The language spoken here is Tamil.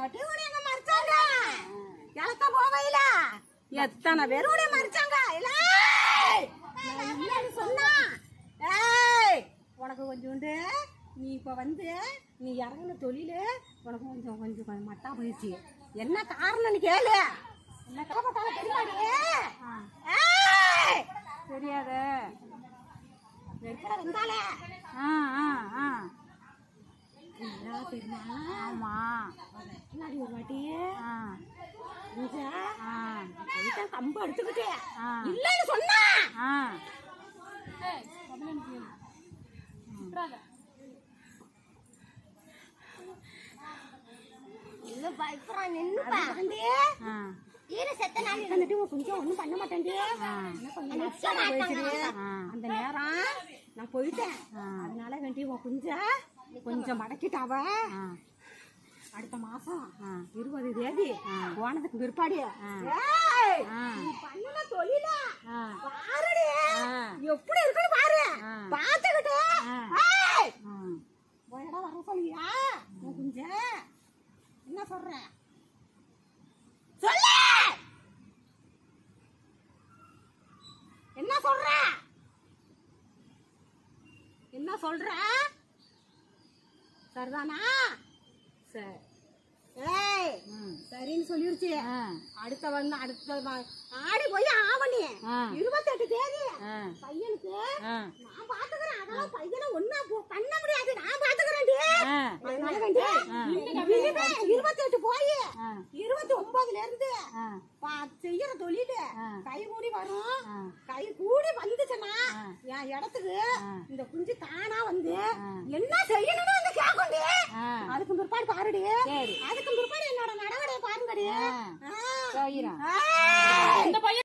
வாட்டி உடைய மறைச்சாங்க இழக்க போவையில எத்தனை பேர் உடைய மறைச்சாங்க இல்ல நான் இல்லைன்னு சொன்னா ஏய் உனக்கு கொஞ்சோண்டு நீ இப்ப வந்து நீ இறங்கின தொழிலு உனக்கு கொஞ்சம் கொஞ்சம் கொஞ்சம் மட்டா போயிடுச்சு என்ன காரணம்னு கேளு என்ன கலப்பட்டால தெரியுமாடி ஏய் தெரியாத நெருக்கட வந்தாலே ஆ ஆ ஆ என்ன தெரியுமா ஆமா முன்னாடி ஒரு வாட்டி ஆ இங்க ஆ போயிட்டான் கம்பு எடுத்துக்கிட்டு ஆ. இல்லைன்னு சொன்னா ஆ இல்ல பயப்படுறான் நின்னு பாருண்டி ஆ ஈர செத்த நாள் இருந்துட்டு கொஞ்சம் ஒண்ணும் பண்ண மாட்டேன்டி என்ன கொஞ்சம் நஷ்டம் போயிடுச்சு ஆ. அந்த நேரம் நான் போயிட்டேன் ஆ. அதனால வேண்டி உன் குஞ்ச கொஞ்சம் மடக்கிட்டாவ ஆ அடுத்த மாசம் ஆ. இருபது தேதி போனதுக்கு பிற்பாடு ஆ. ஏய், ஆ. நீ பண்ணுன தொழில ஆ பாருடி ஆ. எப்படி இருக்குன்னு பாரு ஆ. பாத்துக்கிட்டு ஆ. ஏய், ம் உன்னிடம் வர சொல்லியா உன் குஞ்ச என்ன சொல்ற சொல்லு என்ன சொல்ற என்ன சொல்ற சரிதானா சரி ஏய் ம் சரின்னு சொல்லிருச்சு ஆ அடுத்த வந்து அடுத்த வ- ஆடி போய் ஆவணி ஆ. இருபத்தெட்டு தேதி ஆ பையனுக்கு ஆ நான் பாத்துக்கிறேன் அதெல்லாம் பையனை ஒன்னா பண்ண முடியாது நான் பாத்துக்கிறேன்டி ஆ அதனால வேண்டி இனிமே இருபத்தெட்டு போய் ஆ. இருபத்தி ஒன்பதுல இருந்து ஆ பா- செய்யற தொழிலு ஆ. கை கூடி வரும் ஆ. கை கூடி வந்துச்சுன்னா ஆ. என் இடத்துக்கு ஆ. இந்த குஞ்சு தானா வந்து ஆ. என்ன செய்யணும்னு வந்து கேக்குண்டி ஆ அதுக்கு பிற்பாடு பாருடி சரி. அதுக்கு பிற்பாடு என்னோட நடவடிக்கை பாருங்கடி ஆ. ஆ. செய்கிறேன் ஆ. இந்த பையன்